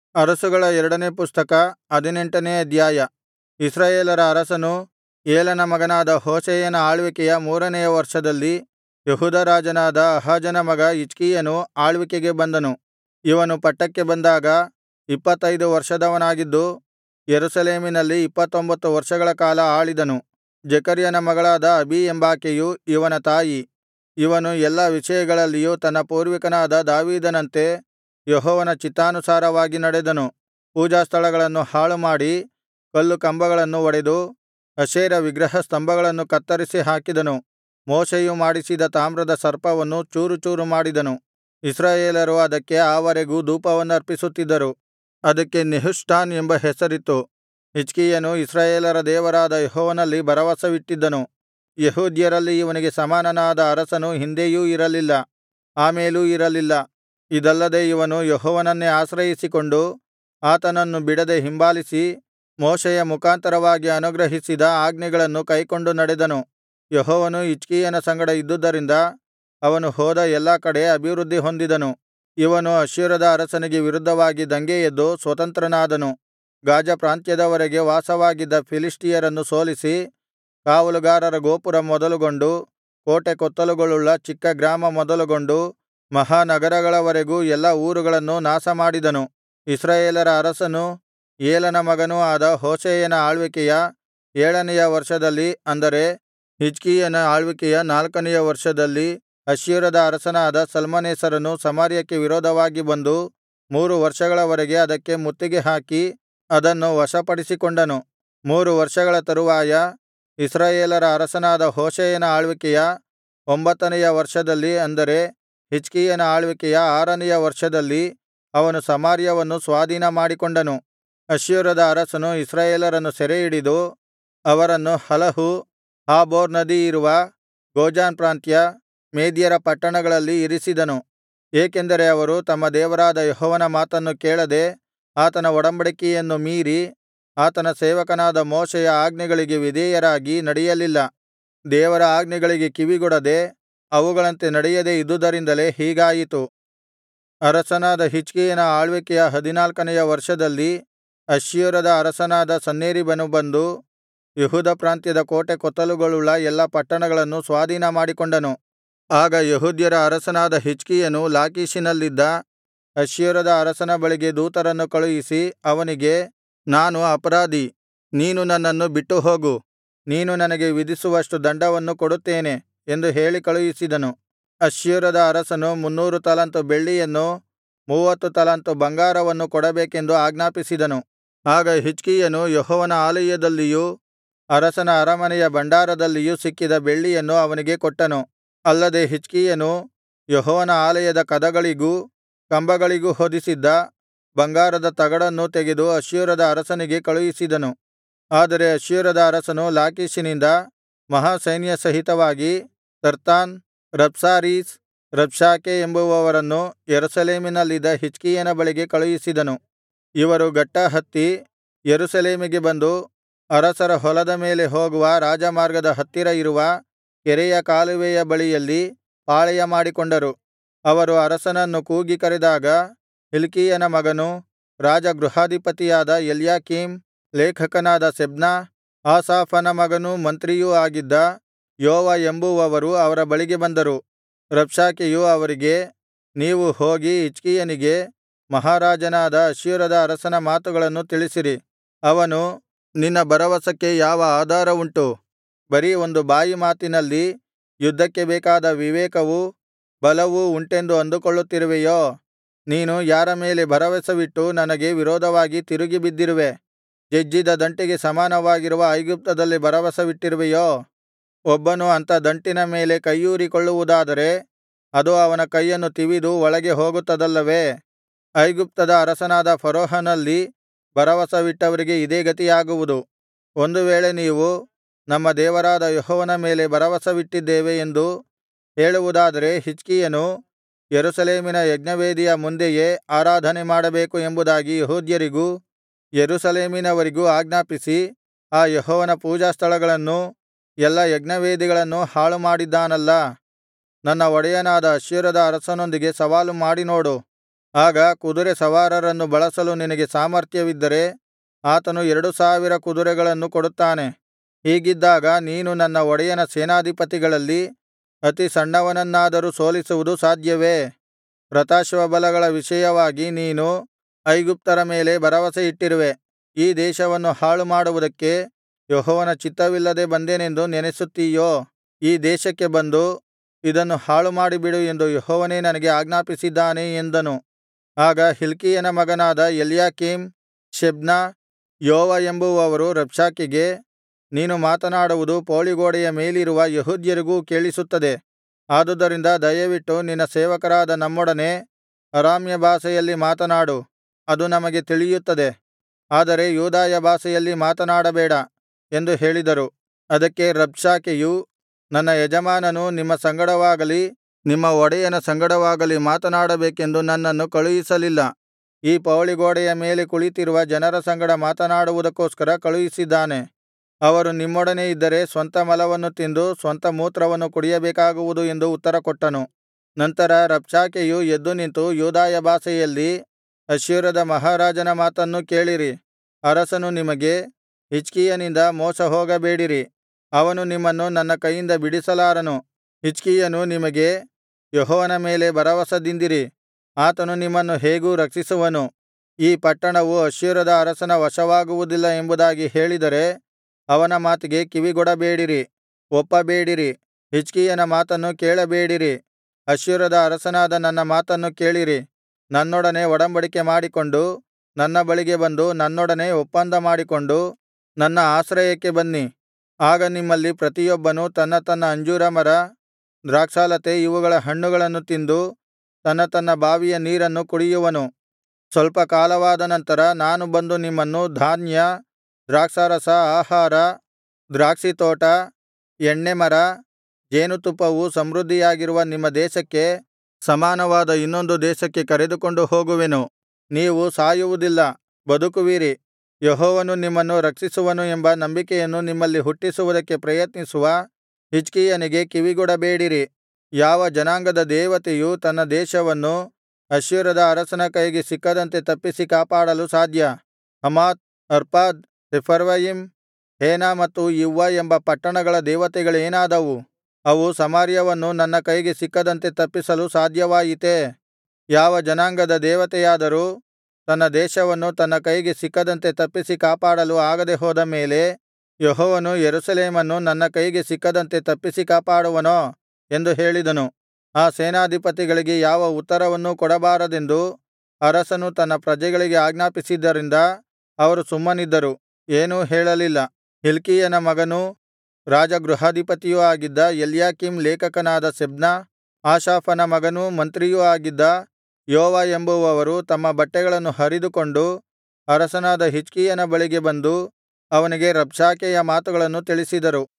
ಅರಸುಗಳ ಎರಡನೇ ಪುಸ್ತಕ ಹದಿನೆಂಟನೇ ಅಧ್ಯಾಯ ಇಸ್ರಾಯೇಲರ ಅರಸನೂ ಏಲನ ಮಗನಾದ ಹೋಶೇಯನ ಆಳ್ವಿಕೆಯ ಮೂರನೆಯ ವರ್ಷದಲ್ಲಿ ಯೆಹೂದ ರಾಜನಾದ ಆಹಾಜನ ಮಗ ಹಿಜ್ಕೀಯನು ಆಳ್ವಿಕೆಗೆ ಬಂದನು ಇವನು ಪಟ್ಟಕ್ಕೆ ಬಂದಾಗ ಇಪ್ಪತ್ತೈದು ವರ್ಷದವನಾಗಿದ್ದು ಯೆರೂಸಲೇಮಿನಲ್ಲಿ ಇಪ್ಪತ್ತೊಂಬತ್ತು ವರ್ಷಗಳ ಕಾಲ ಆಳಿದನು ಜೆಕರ್ಯನ ಮಗಳಾದ ಅಬೀ ಎಂಬಾಕೆಯು ಇವನ ತಾಯಿ ಇವನು ಎಲ್ಲಾ ವಿಷಯಗಳಲ್ಲಿಯೂ ತನ್ನ ಪೂರ್ವಿಕನಾದ ದಾವೀದನಂತೆ ಯೆಹೋವನ ಚಿತ್ತಾನುಸಾರವಾಗಿ ನಡೆದನು ಪೂಜಾಸ್ಥಳಗಳನ್ನು ಹಾಳುಮಾಡಿ ಕಲ್ಲುಕಂಬಗಳನ್ನು ಒಡೆದು ಅಶೇರ ವಿಗ್ರಹಸ್ತಂಭಗಳನ್ನು ಕತ್ತರಿಸಿ ಹಾಕಿದನು ಮೋಶೆಯು ಮಾಡಿಸಿದ ತಾಮ್ರದ ಸರ್ಪವನ್ನು ಚೂರುಚೂರು ಮಾಡಿದನು ಇಸ್ರಾಯೇಲರು ಅದಕ್ಕೆ ಆ ವರೆಗೂ ಧೂಪವನ್ನರ್ಪಿಸುತ್ತಿದ್ದರು ಅದಕ್ಕೆ ನೆಹುಷ್ಟಾನ್ ಎಂಬ ಹೆಸರಿತ್ತು ಹಿಜ್ಕೀಯನು ಇಸ್ರಾಯೇಲರ ದೇವರಾದ ಯೆಹೋವನಲ್ಲಿ ಭರವಸವಿಟ್ಟಿದ್ದನು ಯೆಹೂದ್ಯರಲ್ಲಿ ಇವನಿಗೆ ಸಮಾನನಾದ ಅರಸನು ಹಿಂದೆಯೂ ಇರಲಿಲ್ಲ ಆಮೇಲೂ ಇರಲಿಲ್ಲ ಇದಲ್ಲದೆ ಇವನು ಯೆಹೋವನನ್ನೇ ಆಶ್ರಯಿಸಿಕೊಂಡು ಆತನನ್ನು ಬಿಡದೆ ಹಿಂಬಾಲಿಸಿ ಮೋಶೆಯ ಮುಖಾಂತರವಾಗಿ ಅನುಗ್ರಹಿಸಿದ ಆಜ್ಞೆಗಳನ್ನು ಕೈಕೊಂಡು ನಡೆದನು ಯೆಹೋವನು ಹಿಜ್ಕೀಯನ ಸಂಗಡ ಇದ್ದುದರಿಂದ ಅವನು ಹೋದ ಎಲ್ಲಾ ಕಡೆ ಅಭಿವೃದ್ಧಿ ಹೊಂದಿದನು ಇವನು ಅಶ್ಶೂರದ ಅರಸನಿಗೆ ವಿರುದ್ಧವಾಗಿ ದಂಗೆಯೆದ್ದು ಸ್ವತಂತ್ರನಾದನು ಗಾಜ ಪ್ರಾಂತ್ಯದವರೆಗೆ ವಾಸವಾಗಿದ್ದ ಫಿಲಿಷ್ಟಿಯರನ್ನು ಸೋಲಿಸಿ ಕಾವಲುಗಾರರ ಗೋಪುರ ಮೊದಲುಗೊಂಡು ಕೋಟೆಕೊತ್ತಲುಗಳುಳ್ಳ ಚಿಕ್ಕ ಗ್ರಾಮ ಮೊದಲುಗೊಂಡು ಮಹಾನಗರಗಳವರೆಗೂ ಎಲ್ಲಾ ಊರುಗಳನ್ನು ನಾಶಮಾಡಿದನು ಇಸ್ರಾಯೇಲರ ಅರಸನೂ ಏಲನ ಮಗನೂ ಆದ ಹೋಶೇಯನ ಆಳ್ವಿಕೆಯ ಏಳನೆಯ ವರ್ಷದಲ್ಲಿ ಅಂದರೆ ಹಿಜ್ಕೀಯನ ಆಳ್ವಿಕೆಯ ನಾಲ್ಕನೆಯ ವರ್ಷದಲ್ಲಿ ಅಶ್ಶೂರದ ಅರಸನಾದ ಸಲ್ಮನೆಸರನು ಸಮಾರ್ಯಕ್ಕೆ ವಿರೋಧವಾಗಿ ಬಂದು ಮೂರು ವರ್ಷಗಳವರೆಗೆ ಅದಕ್ಕೆ ಮುತ್ತಿಗೆ ಹಾಕಿ ಅದನ್ನು ವಶಪಡಿಸಿಕೊಂಡನು ಮೂರು ವರ್ಷಗಳ ತರುವಾಯ ಇಸ್ರಾಯೇಲರ ಅರಸನಾದ ಹೋಶೇಯನ ಆಳ್ವಿಕೆಯ ಒಂಬತ್ತನೆಯ ವರ್ಷದಲ್ಲಿ ಅಂದರೆ ಹಿಜ್ಕೀಯನ ಆಳ್ವಿಕೆಯ ಆರನೆಯ ವರ್ಷದಲ್ಲಿ ಅವನು ಸಮಾರ್ಯವನ್ನು ಸ್ವಾಧೀನಮಾಡಿಕೊಂಡನು ಅಶ್ಶೂರದ ಅರಸನು ಇಸ್ರಾಯೇಲರನ್ನು ಸೆರೆಹಿಡಿದು ಅವರನ್ನು ಹಲಹು ಹಾಬೋರ್ ನದಿ ಇರುವ ಗೋಜಾನ್ ಪ್ರಾಂತ್ಯ ಮೇದ್ಯರ ಪಟ್ಟಣಗಳಲ್ಲಿ ಇರಿಸಿದನು ಏಕೆಂದರೆ ಅವರು ತಮ್ಮ ದೇವರಾದ ಯೆಹೋವನ ಮಾತನ್ನು ಕೇಳದೆ ಆತನ ಒಡಂಬಡಿಕೆಯನ್ನು ಮೀರಿ ಆತನ ಸೇವಕನಾದ ಮೋಶೆಯ ಆಜ್ಞೆಗಳಿಗೆ ವಿಧೇಯರಾಗಿ ನಡೆಯಲಿಲ್ಲ ದೇವರ ಆಜ್ಞೆಗಳಿಗೆ ಕಿವಿಗೊಡದೆ ಅವುಗಳಂತೆ ನಡೆಯದೆ ಇದ್ದುದರಿಂದಲೇ ಹೀಗಾಯಿತು ಅರಸನಾದ ಹಿಜ್ಕೀಯನ ಆಳ್ವಿಕೆಯ ಹದಿನಾಲ್ಕನೆಯ ವರ್ಷದಲ್ಲಿ ಅಶ್ಶೂರದ ಅರಸನಾದ ಸನ್ಹೇರೀಬನು ಬಂದು ಯೆಹೂದ ಪ್ರಾಂತ್ಯದ ಕೋಟೆಕೊತ್ತಲುಗಳುಳ್ಳ ಎಲ್ಲಾ ಪಟ್ಟಣಗಳನ್ನು ಸ್ವಾಧೀನಮಾಡಿಕೊಂಡನು ಆಗ ಯೆಹೂದ್ಯರ ಅರಸನಾದ ಹಿಜ್ಕೀಯನು ಲಾಕೀಷಿನಲ್ಲಿದ್ದ ಅಶ್ಶೂರದ ಅರಸನ ಬಳಿಗೆ ದೂತರನ್ನು ಕಳುಹಿಸಿ ಅವನಿಗೆ ನಾನು ಅಪರಾಧಿ ನೀನು ನನ್ನನ್ನು ಬಿಟ್ಟುಹೋಗು ನೀನು ನನಗೆ ವಿಧಿಸುವಷ್ಟು ದಂಡವನ್ನು ಕೊಡುತ್ತೇನೆ ಎಂದು ಹೇಳಿ ಕಳುಹಿಸಿದನು ಅಶ್ಶೂರದ ಅರಸನು ಮುನ್ನೂರು ತಲಾಂತು ಬೆಳ್ಳಿಯನ್ನೂ ಮೂವತ್ತು ತಲಾಂತು ಬಂಗಾರವನ್ನು ಕೊಡಬೇಕೆಂದು ಆಜ್ಞಾಪಿಸಿದನು ಆಗ ಹಿಜ್ಕೀಯನು ಯೆಹೋವನ ಆಲಯದಲ್ಲಿಯೂ ಅರಸನ ಅರಮನೆಯ ಭಂಡಾರದಲ್ಲಿಯೂ ಸಿಕ್ಕಿದ ಬೆಳ್ಳಿಯನ್ನು ಅವನಿಗೆ ಕೊಟ್ಟನು ಅಲ್ಲದೆ ಹಿಜ್ಕೀಯನು ಯೆಹೋವನ ಆಲಯದ ಕದಗಳಿಗೂ ಕಂಬಗಳಿಗೂ ಹೊದಿಸಿದ್ದ ಬಂಗಾರದ ತಗಡನ್ನೂ ತೆಗೆದು ಅಶ್ಶೂರದ ಅರಸನಿಗೆ ಕಳುಹಿಸಿದನು ಆದರೆ ಅಶ್ಶೂರದ ಅರಸನು ಲಾಕೀಷಿನಿಂದ ಮಹಾಸೈನ್ಯ ಸಹಿತವಾಗಿ ತರ್ತಾನ್ ರಬ್ಸಾರೀಸ್ ರಬ್ಷಾಕೆ ಎಂಬುವವರನ್ನು ಯೆರೂಸಲೇಮಿನಲ್ಲಿದ್ದ ಹಿಜ್ಕೀಯನ ಬಳಿಗೆ ಕಳುಹಿಸಿದನು ಇವರು ಗಟ್ಟಾ ಹತ್ತಿ ಯೆರೂಸಲೇಮಿಗೆ ಬಂದು ಅರಸರ ಹೊಲದ ಮೇಲೆ ಹೋಗುವ ರಾಜಮಾರ್ಗದ ಹತ್ತಿರ ಇರುವ ಕೆರೆಯ ಕಾಲುವೆಯ ಬಳಿಯಲ್ಲಿ ಪಾಳೆಯಮಾಡಿಕೊಂಡರು ಅವರು ಅರಸನನ್ನು ಕೂಗಿ ಕರೆದಾಗ ಹಿಲ್ಕೀಯನ ಮಗನೂ ರಾಜಗೃಹಾಧಿಪತಿಯಾದ ಎಲ್ಯಾಕೀಮ್ ಲೇಖಕನಾದ ಶೆಬ್ನ ಆಸಾಫನ ಮಗನೂ ಮಂತ್ರಿಯೂ ಆಗಿದ್ದ ಯೋವ ಎಂಬುವವರು ಅವರ ಬಳಿಗೆ ಬಂದರು ರಬ್ಷಾಕೆಯು ಅವರಿಗೆ ನೀವು ಹೋಗಿ ಹಿಜ್ಕೀಯನಿಗೆ ಮಹಾರಾಜನಾದ ಅಶ್ಶೂರದ ಅರಸನ ಮಾತುಗಳನ್ನು ತಿಳಿಸಿರಿ ಅವನು ನಿನ್ನ ಭರವಸಕ್ಕೆ ಯಾವ ಆಧಾರ ಉಂಟು ಬರೀ ಒಂದು ಬಾಯಿ ಮಾತಿನಲ್ಲಿ ಯುದ್ಧಕ್ಕೆ ಬೇಕಾದ ವಿವೇಕವೂ ಬಲವೂ ಉಂಟೆಂದು ಅಂದುಕೊಳ್ಳುತ್ತಿರುವೆಯೋ ನೀನು ಯಾರ ಮೇಲೆ ಭರವಸವಿಟ್ಟು ನನಗೆ ವಿರೋಧವಾಗಿ ತಿರುಗಿ ಬಿದ್ದಿರುವೆ ಜಜ್ಜಿದ ದಂಟಿಗೆ ಸಮಾನವಾಗಿರುವ ಐಗುಪ್ತದಲ್ಲಿ ಭರವಸವಿಟ್ಟಿರುವೆಯೋ ಒಬ್ಬನು ಅಂಥ ದಂಟಿನ ಮೇಲೆ ಕೈಯೂರಿಕೊಳ್ಳುವುದಾದರೆ ಅದು ಅವನ ಕೈಯನ್ನು ತಿವಿದು ಒಳಗೆ ಹೋಗುತ್ತದಲ್ಲವೇ ಐಗುಪ್ತದ ಅರಸನಾದ ಫರೋಹನಲ್ಲಿ ಭರವಸವಿಟ್ಟವರಿಗೆ ಇದೇ ಗತಿಯಾಗುವುದು ಒಂದು ವೇಳೆ ನೀವು ನಮ್ಮ ದೇವರಾದ ಯೆಹೋವನ ಮೇಲೆ ಭರವಸವಿಟ್ಟಿದ್ದೇವೆ ಎಂದು ಹೇಳುವುದಾದರೆ ಹಿಜ್ಕೀಯನು ಯೆರೂಸಲೇಮಿನ ಯಜ್ಞವೇದಿಯ ಮುಂದೆಯೇ ಆರಾಧನೆ ಮಾಡಬೇಕು ಎಂಬುದಾಗಿ ಯೆಹೂದ್ಯರಿಗೂ ಯೆರೂಸಲೇಮಿನವರಿಗೂ ಆಜ್ಞಾಪಿಸಿ ಆ ಯೆಹೋವನ ಪೂಜಾಸ್ಥಳಗಳನ್ನೂ ಎಲ್ಲಾ ಯಜ್ಞವೇದಿಗಳನ್ನೂ ಹಾಳುಮಾಡಿದ್ದಾನಲ್ಲಾ ನನ್ನ ಒಡೆಯನಾದ ಅಶ್ಶೂರದ ಅರಸನೊಂದಿಗೆ ಸವಾಲು ಮಾಡಿ ನೋಡು ಆಗ ಕುದುರೆ ಸವಾರರನ್ನು ಬಳಸಲು ನಿನಗೆ ಸಾಮರ್ಥ್ಯವಿದ್ದರೆ ಆತನು ಎರಡು ಸಾವಿರ ಕುದುರೆಗಳನ್ನು ಕೊಡುತ್ತಾನೆ ಹೀಗಿದ್ದಾಗ ನೀನು ನನ್ನ ಒಡೆಯನ ಸೇನಾಧಿಪತಿಗಳಲ್ಲಿ ಅತಿ ಸಣ್ಣವನನ್ನಾದರೂ ಸೋಲಿಸುವುದು ಸಾಧ್ಯವೇ ರಥಾಶ್ವಬಲಗಳ ವಿಷಯವಾಗಿ ನೀನು ಐಗುಪ್ತರ ಮೇಲೆ ಭರವಸೆಯಿಟ್ಟಿರುವೆ ಈ ದೇಶವನ್ನು ಹಾಳುಮಾಡುವುದಕ್ಕೆ ಯೆಹೋವನ ಚಿತ್ತವಿಲ್ಲದೆ ಬಂದೆನೆಂದು ನೆನಸುತ್ತೀಯೋ ಈ ದೇಶಕ್ಕೆ ಬಂದು ಇದನ್ನು ಹಾಳುಮಾಡಿಬಿಡು ಎಂದು ಯೆಹೋವನೇ ನನಗೆ ಆಜ್ಞಾಪಿಸಿದ್ದಾನೆ ಎಂದನು ಆಗ ಹಿಲ್ಕೀಯನ ಮಗನಾದ ಎಲ್ಯಾಕೀಮ್ ಶೆಬ್ನ ಯೋವ ಎಂಬುವವರು ರಬ್ಷಾಕೆಗೆ ನೀನು ಮಾತನಾಡುವುದು ಪೌಳಿಗೋಡೆಯ ಮೇಲಿರುವ ಯೆಹೂದ್ಯರಿಗೂ ಕೇಳಿಸುತ್ತದೆ ಆದುದರಿಂದ ದಯವಿಟ್ಟು ನಿನ್ನ ಸೇವಕರಾದ ನಮ್ಮೊಡನೆ ಅರಾಮ್ಯ ಭಾಷೆಯಲ್ಲಿ ಮಾತನಾಡು ಅದು ನಮಗೆ ತಿಳಿಯುತ್ತದೆ ಆದರೆ ಯೂದಾಯ ಭಾಷೆಯಲ್ಲಿ ಮಾತನಾಡಬೇಡ ಎಂದು ಹೇಳಿದರು ಅದಕ್ಕೆ ರಬ್ಷಾಕೆಯು ನನ್ನ ಯಜಮಾನನು ನಿಮ್ಮ ಸಂಗಡವಾಗಲಿ ನಿಮ್ಮ ಒಡೆಯನ ಸಂಗಡವಾಗಲಿ ಮಾತನಾಡಬೇಕೆಂದು ನನ್ನನ್ನು ಕಳುಹಿಸಲಿಲ್ಲ ಈ ಪೌಳಿಗೋಡೆಯ ಮೇಲೆ ಕುಳಿತಿರುವ ಜನರ ಸಂಗಡ ಮಾತನಾಡುವುದಕ್ಕೋಸ್ಕರ ಕಳುಹಿಸಿದ್ದಾನೆ ಅವರು ನಿಮ್ಮೊಡನೆ ಇದ್ದರೆ ಸ್ವಂತ ಮಲವನ್ನು ತಿಂದು ಸ್ವಂತ ಮೂತ್ರವನ್ನು ಕುಡಿಯಬೇಕಾಗುವುದು ಎಂದು ಉತ್ತರಕೊಟ್ಟನು ನಂತರ ರಬ್ಷಾಕೆಯು ಎದ್ದು ನಿಂತು ಯೂದಾಯ ಭಾಷೆಯಲ್ಲಿ ಅಶ್ಶೂರದ ಮಹಾರಾಜನ ಮಾತನ್ನು ಕೇಳಿರಿ ಅರಸನು ನಿಮಗೆ ಹಿಜ್ಕೀಯನಿಂದ ಮೋಸಹೋಗಬೇಡಿರಿ ಅವನು ನಿಮ್ಮನ್ನು ನನ್ನ ಕೈಯಿಂದ ಬಿಡಿಸಲಾರನು ಹಿಜ್ಕೀಯನು ನಿಮಗೆ ಯೆಹೋವನ ಮೇಲೆ ಭರವಸದಿಂದಿರಿ ಆತನು ನಿಮ್ಮನ್ನು ಹೇಗೂ ರಕ್ಷಿಸುವನು ಈ ಪಟ್ಟಣವು ಅಶ್ಶೂರದ ಅರಸನ ವಶವಾಗುವುದಿಲ್ಲ ಎಂಬುದಾಗಿ ಹೇಳಿದರೆ ಅವನ ಮಾತಿಗೆ ಕಿವಿಗೊಡಬೇಡಿರಿ ಒಪ್ಪಬೇಡಿರಿ ಹಿಜ್ಕೀಯನ ಮಾತನ್ನು ಕೇಳಬೇಡಿರಿ ಅಶ್ಶೂರದ ಅರಸನಾದ ನನ್ನ ಮಾತನ್ನು ಕೇಳಿರಿ ನನ್ನೊಡನೆ ಒಡಂಬಡಿಕೆ ಮಾಡಿಕೊಂಡು ನನ್ನ ಬಳಿಗೆ ಬಂದು ನನ್ನೊಡನೆ ಒಪ್ಪಂದ ಮಾಡಿಕೊಂಡು ನನ್ನ ಆಶ್ರಯಕ್ಕೆ ಬನ್ನಿ ಆಗ ನಿಮ್ಮಲ್ಲಿ ಪ್ರತಿಯೊಬ್ಬನು ತನ್ನ ತನ್ನ ಅಂಜೂರ ಮರ ದ್ರಾಕ್ಷಾಲತೆ ಇವುಗಳ ಹಣ್ಣುಗಳನ್ನು ತಿಂದು ತನ್ನ ತನ್ನ ಬಾವಿಯ ನೀರನ್ನು ಕುಡಿಯುವನು ಸ್ವಲ್ಪ ಕಾಲವಾದ ನಂತರ ನಾನು ಬಂದು ನಿಮ್ಮನ್ನು ಧಾನ್ಯ ದ್ರಾಕ್ಷಾರಸ ಆಹಾರ ದ್ರಾಕ್ಷಿತೋಟ ಎಣ್ಣೆಮರ ಜೇನುತುಪ್ಪವು ಸಮೃದ್ಧಿಯಾಗಿರುವ ನಿಮ್ಮ ದೇಶಕ್ಕೆ ಸಮಾನವಾದ ಇನ್ನೊಂದು ದೇಶಕ್ಕೆ ಕರೆದುಕೊಂಡು ಹೋಗುವೆನು ನೀವು ಸಾಯುವುದಿಲ್ಲ ಬದುಕುವಿರಿ ಯೆಹೋವನು ನಿಮ್ಮನ್ನು ರಕ್ಷಿಸುವನು ಎಂಬ ನಂಬಿಕೆಯನ್ನು ನಿಮ್ಮಲ್ಲಿ ಹುಟ್ಟಿಸುವುದಕ್ಕೆ ಪ್ರಯತ್ನಿಸುವ ಹಿಜ್ಕೀಯನಿಗೆ ಕಿವಿಗೊಡಬೇಡಿರಿ ಯಾವ ಜನಾಂಗದ ದೇವತೆಯು ತನ್ನ ದೇಶವನ್ನು ಅಶ್ಶೂರದ ಅರಸನ ಕೈಗೆ ಸಿಕ್ಕದಂತೆ ತಪ್ಪಿಸಿ ಕಾಪಾಡಲು ಸಾಧ್ಯ ಹಮಾತ್ ಅರ್ಪಾದ್ ಸೆಫರ್ವಯಿಮ್ ಹೇನ ಮತ್ತು ಇವ್ವಾ ಎಂಬ ಪಟ್ಟಣಗಳ ದೇವತೆಗಳೇನಾದವು ಅವು ಸಮಾರ್ಯವನ್ನು ನನ್ನ ಕೈಗೆ ಸಿಕ್ಕದಂತೆ ತಪ್ಪಿಸಲು ಸಾಧ್ಯವಾಯಿತೇ ಯಾವ ಜನಾಂಗದ ದೇವತೆಯಾದರೂ ತನ್ನ ದೇಶವನ್ನು ತನ್ನ ಕೈಗೆ ಸಿಕ್ಕದಂತೆ ತಪ್ಪಿಸಿ ಕಾಪಾಡಲು ಆಗದೆ ಹೋದ ಮೇಲೆ ಯೆಹೋವನು ಯೆರೂಸಲೇಮನ್ನು ನನ್ನ ಕೈಗೆ ಸಿಕ್ಕದಂತೆ ತಪ್ಪಿಸಿ ಕಾಪಾಡುವನೋ ಎಂದು ಹೇಳಿದನು ಆ ಸೇನಾಧಿಪತಿಗಳಿಗೆ ಯಾವ ಉತ್ತರವನ್ನೂ ಕೊಡಬಾರದೆಂದು ಅರಸನು ತನ್ನ ಪ್ರಜೆಗಳಿಗೆ ಆಜ್ಞಾಪಿಸಿದ್ದರಿಂದ ಅವರು ಸುಮ್ಮನಿದ್ದರು ಏನೂ ಹೇಳಲಿಲ್ಲ ಹಿಲ್ಕೀಯನ ಮಗನೂ ರಾಜಗೃಹಾಧಿಪತಿಯೂ ಆಗಿದ್ದ ಎಲ್ಯಾಕೀಮ್ ಲೇಖಕನಾದ ಶೆಬ್ನ ಆಸಾಫನ ಮಗನೂ ಮಂತ್ರಿಯೂ ಆಗಿದ್ದ ಯೋವ ಎಂಬುವವರು ತಮ್ಮ ಬಟ್ಟೆಗಳನ್ನು ಹರಿದುಕೊಂಡು ಅರಸನಾದ ಹಿಜ್ಕೀಯನ ಬಳಿಗೆ ಬಂದು ಅವನಿಗೆ ರಬ್ಷಾಕೆಯ ಮಾತುಗಳನ್ನು ತಿಳಿಸಿದರು